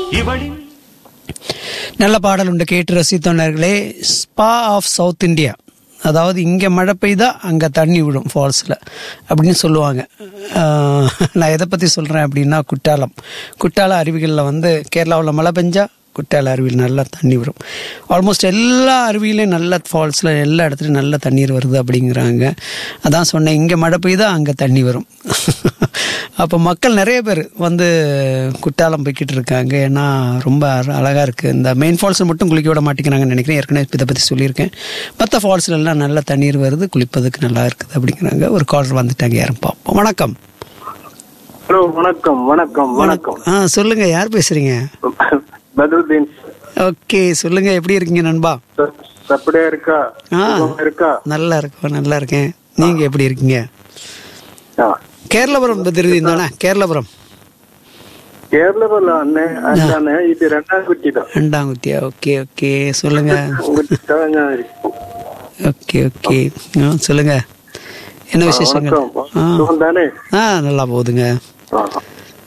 இவளின் நல்ல பாடல் உண்டு கேட்டு ரசித்தோன்னர்களே ஸ்பா ஆஃப் சவுத் இந்தியா அதாவது இங்கே மழை பெய்தா அங்கே தண்ணி விடும் ஃபால்ஸில் அப்படின்னு சொல்லுவாங்க ஆஹ், நான் எதை பற்றி சொல்கிறேன் அப்படின்னா குட்டாலம் குட்டால அருவிகளில் வந்து கேரளாவில் மழை பெஞ்சா குட்டால அருவியில் நல்லா தண்ணி வரும் ஆல்மோஸ்ட் எல்லா அருவியிலையும் நல்ல ஃபால்ஸில் எல்லா இடத்துலையும் நல்ல தண்ணீர் வருது அப்படிங்கிறாங்க அதான் சொன்னேன் இங்கே மழை பெய்தா அங்கே தண்ணி வரும் அப்போ மக்கள் நிறைய பேர் வந்து குட்டாலம் போய்கிட்டு இருக்காங்க ஏன்னா ரொம்ப அழகாக இருக்குது இந்த மெயின் ஃபால்ஸில் மட்டும் குளிக்க விட மாட்டேங்கிறாங்கன்னு நினைக்கிறேன் ஏற்கனவே இதை பற்றி சொல்லியிருக்கேன் மற்ற ஃபால்ஸ்ல எல்லாம் நல்ல தண்ணீர் வருது குளிப்பதுக்கு நல்லா இருக்குது அப்படிங்கிறாங்க ஒரு காலர் வந்துட்டாங்க யாரும் பார்ப்போம் வணக்கம் ஹலோ வணக்கம் வணக்கம் வணக்கம் ஆ சொல்லுங்கள் யார் பேசுகிறீங்க பத்ருதீன் ஓகே சொல்லுங்கள் எப்படி இருக்கீங்க நண்பா சார் அப்படியே இருக்கா ஆ சுகமா இருக்கா நல்லா இருக்கோம் நல்லா இருக்கேன் நீங்கள் எப்படி இருக்கீங்க ஆ. கேரளபுரம் பத்திருந்தீங்க தானே கேரளபுரம் കേരളമല്ല അന്നെ അല്ലാന്ന് ഇത് രണ്ടാം കുറ്റിതാ ரெண்டாங்குத்தியா ஓகே ஓகே சொல்லுங்க കുറ്റിതാ ഞാൻ ഇരിക്കും. ஓகே ஓகே ஆ சொல்லுங்க என்ன விசேஷங்கள் வணக்கம் ஆ സുഖം தானே ஆ நல்லா போகுதுங்க ஆ.